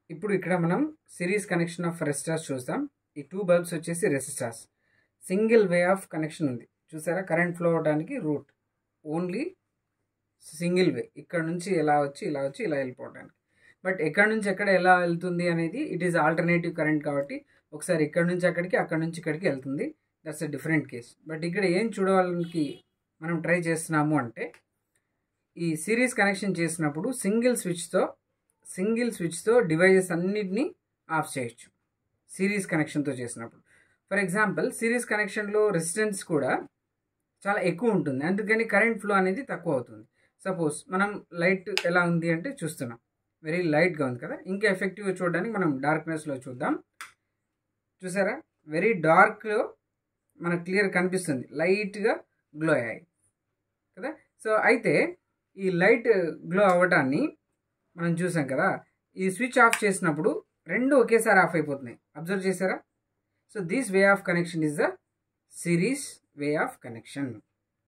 ఇప్పుడు ఇక్కడ మనం సిరీస్ కనెక్షన్ ఆఫ్ రెసిస్టార్స్ చూస్తాం ఈ టూ బల్బ్స్ వచ్చేసి resistors single way of connection ఉంది చూసారా కరెంట్ ఫ్లో అవడానికి రూట్ ఓన్లీ సింగిల్ వే ఇక్కడ నుంచి ఎలా వచ్చి ఇలా వచ్చి ఇలా వెళ్ళిపోవడానికి బట్ ఎక్కడ నుంచి ఎక్కడ ఎలా వెళ్తుంది అనేది ఇట్ ఈస్ ఆల్టర్నేటివ్ కరెంట్ కాబట్టి ఒకసారి ఇక్కడ నుంచి అక్కడికి అక్కడ నుంచి ఇక్కడికి వెళ్తుంది that's a different case but ఇక్కడ ఏం చూడడానికి మనం ట్రై చేస్తున్నాము అంటే ఈ సిరీస్ కనెక్షన్ చేసినప్పుడు సింగిల్ స్విచ్తో సింగిల్ స్విచ్తో డివైజెస్ అన్నిటినీ ఆఫ్ చేయొచ్చు సిరీస్ కనెక్షన్తో చేసినప్పుడు ఫర్ ఎగ్జాంపుల్ సిరీస్ కనెక్షన్లో రెసిస్టెన్స్ కూడా చాలా ఎక్కువ ఉంటుంది అందుకని కరెంట్ ఫ్లో అనేది తక్కువ అవుతుంది సపోజ్ మనం లైట్ ఎలా ఉంది అంటే చూస్తున్నాం వెరీ లైట్గా ఉంది కదా ఇంకా ఎఫెక్టివ్గా చూడడానికి మనం డార్క్నెస్లో చూద్దాం చూసారా వెరీ డార్క్లో మనకు క్లియర్ కనిపిస్తుంది లైట్గా గ్లో అయ్యాయి కదా సో అయితే ఈ లైట్ గ్లో అవ్వటాన్ని మనం చూసాం కదా ఈ స్విచ్ ఆఫ్ చేసినప్పుడు రెండు ఒకేసారి ఆఫ్ అయిపోతున్నాయి అబ్జర్వ్ చేశారా so this way of connection is the series way of connection